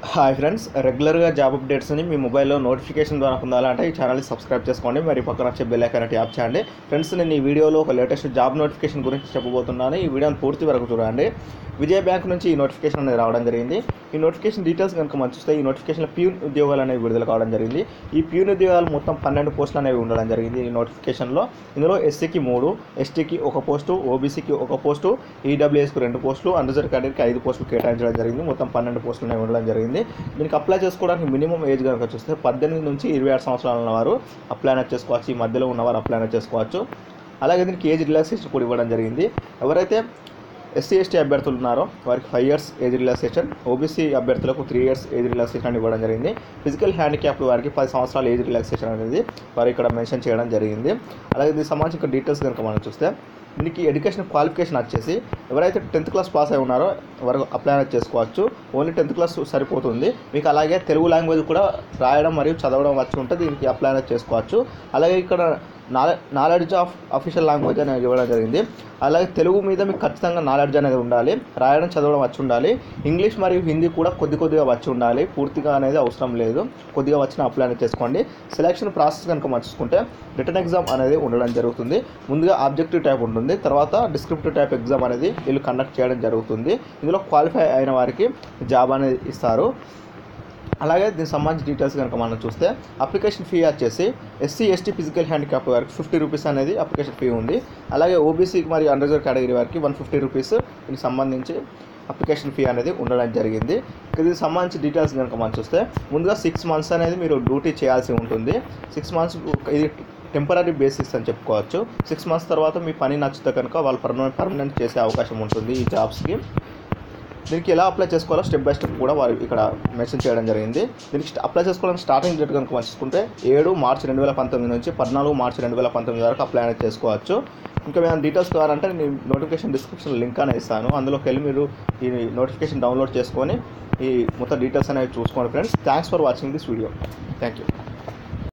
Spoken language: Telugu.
హాయ్ ఫ్రెండ్స్ రెగ్యులర్గా జాబ్ అప్డేట్స్ని మీ మొబైల్లో నోటిఫికేషన్ ద్వారా పొందాలంటే ఈ ఛానల్ని సబ్స్క్రైబ్ చేసుకోండి మరి పక్కన వచ్చే బెల్ ఐకాన్ ట్యాప్ చేయండి ఫ్రెండ్స్ నేను ఈ వీడియోలో ఒక లేటెస్ట్ జాబ్ నోటిఫికేషన్ గురించి చెప్పబోతున్నాను ఈ వీడియోని పూర్తి వరకు చూడండి విజయ బ్యాంక్ నుంచి ఈ నోటిఫికేషన్ అనేది రావడం జరిగింది ఈ నోటిఫికేషన్ డీటెయిల్స్ కనుక మనం చూస్తే ఈ నోటిఫికేషన్లో ప్యూన్ ఉద్యోగాలు అనేవి విడుదల కావడం జరిగింది ఈ ప్యూన్ ఉద్యోగాలు మొత్తం పన్నెండు పోస్టులు అనేవి ఉండడం జరిగింది ఈ నోటిఫికేషన్లో ఇందులో ఎస్సీకి మూడు ఎస్టీకి ఒక పోస్టు ఓబీసీకి ఒక పోస్టు ఈడబ్ల్యూఎస్కి రెండు పోస్టులు అండర్జర్ కేటగిరీకి ఐదు పోస్టులు కేటాయించడం జరిగింది మొత్తం పన్నెండు పోస్టులు అనేవి ఉండడం జరిగింది దీనికి అప్లై చేసుకోవడానికి మినిమం ఏజ్ కనుక చూస్తే పద్దెనిమిది నుంచి ఇరవై ఆరు సంవత్సరాల ఉన్నవారు అప్లై అనేది చేసుకోవచ్చు ఈ మధ్యలో ఉన్నవారు అప్లై అనేది చేసుకోవచ్చు అలాగే దీనికి ఏజ్ రిలాక్సేషన్ కూడా ఇవ్వడం జరిగింది ఎవరైతే ఎస్సీ ఎస్టీ అభ్యర్థులు ఉన్నారో వారికి five years age relaxation OBC అభ్యర్థులకు త్రీ ఇయర్స్ ఏజ్ రిలాక్సేషన్ ఇవ్వడం జరిగింది ఫిజికల్ హ్యాండిక్యాప్ వారికి పది సంవత్సరాల ఏజ్ రిలాక్సేషన్ అనేది వారు ఇక్కడ మెన్షన్ చేయడం జరిగింది అలాగే దీనికి సంబంధించిన డీటెయిల్స్ కనుక మనం చూస్తే దీనికి ఎడ్యుకేషన్ క్వాలిఫికేషన్ వచ్చేసి ఎవరైతే టెన్త్ క్లాస్ పాస్ అయి ఉన్నారో వారు అప్లై అనేది చేసుకోవచ్చు ఓన్లీ టెన్త్ క్లాస్ సరిపోతుంది మీకు అలాగే తెలుగు లాంగ్వేజ్ కూడా రాయడం మరియు చదవడం వచ్చి ఉంటే దీనికి అప్లై అనేది చేసుకోవచ్చు అలాగే ఇక్కడ నాలె నాలెడ్జ్ ఆఫ్ అఫీషియల్ లాంగ్వేజ్ అనేది ఇవ్వడం జరిగింది అలాగే తెలుగు మీద మీకు ఖచ్చితంగా నాలెడ్జ్ అనేది ఉండాలి రాయడం చదవడం వచ్చి ఉండాలి ఇంగ్లీష్ మరియు హిందీ కూడా కొద్ది కొద్దిగా వచ్చి ఉండాలి పూర్తిగా అనేది అవసరం లేదు కొద్దిగా వచ్చిన అప్లై అనేది చేసుకోండి సెలక్షన్ ప్రాసెస్ కనుక మనం చూసుకుంటే రిటర్న్ ఎగ్జామ్ అనేది ఉండడం జరుగుతుంది ముందుగా ఆబ్జెక్టివ్ టైప్ ఉంటుంది తర్వాత డిస్క్రిప్టివ్ టైప్ ఎగ్జామ్ అనేది వీళ్ళు కండక్ట్ చేయడం జరుగుతుంది ఇందులో క్వాలిఫై అయిన వారికి జాబ్ అనేది ఇస్తారు అలాగే దీనికి సంబంధించిన డీటెయిల్స్ కనుక మనం చూస్తే అప్లికేషన్ ఫీ వచ్చేసి ఎస్సీ ఎస్టీ ఫిజికల్ హ్యాండిక్యాప్ వారికి ఫిఫ్టీ రూపీస్ అనేది అప్లికేషన్ ఫీ ఉంది అలాగే ఓబీసీ మరియు అండర్జర్ కేటగిరీ వారికి వన్ ఫిఫ్టీ రూపీస్ దీనికి సంబంధించి అప్లికేషన్ ఫీ అనేది ఉండడం జరిగింది ఇక దీనికి సంబంధించి డీటెయిల్స్ కనుక మనం చూస్తే ముందుగా సిక్స్ మంత్స్ అనేది మీరు డ్యూటీ చేయాల్సి ఉంటుంది సిక్స్ మంత్స్ ఇది టెంపరీ బేసిస్ అని చెప్పుకోవచ్చు సిక్స్ మంత్స్ తర్వాత మీ పని నచ్చితే కనుక వాళ్ళు పర్మనెంట్ పర్మనెంట్ చేసే అవకాశం ఉంటుంది ఈ జాబ్స్కి దీనికి ఎలా అప్లై చేసుకోవాలో స్టెప్ బై స్టెప్ కూడా వారు ఇక్కడ మెన్షన్ చేయడం జరిగింది దీనికి అప్లై చేసుకోవడానికి స్టార్టింగ్ డేట్ కనుక మనం చూసుకుంటే ఏడు మార్చి రెండు వేల పంతొమ్మిది నుంచి పద్నాలుగు మార్చి రెండు వేల పంతొమ్మిది వరకు అప్లై అనేది చేసుకోవచ్చు ఇంకా మేము డీటెయిల్స్ కావాలంటే నేను నోటిఫికేషన్ డిస్క్రిప్షన్ లింక్ అనేది ఇస్తాను అందులోకి వెళ్ళి మీరు ఈ నోటిఫికేషన్ డౌన్లోడ్ చేసుకొని ఈ మొత్తం డీటెయిల్స్ అనేవి చూసుకోండి friends thanks for watching this video thank you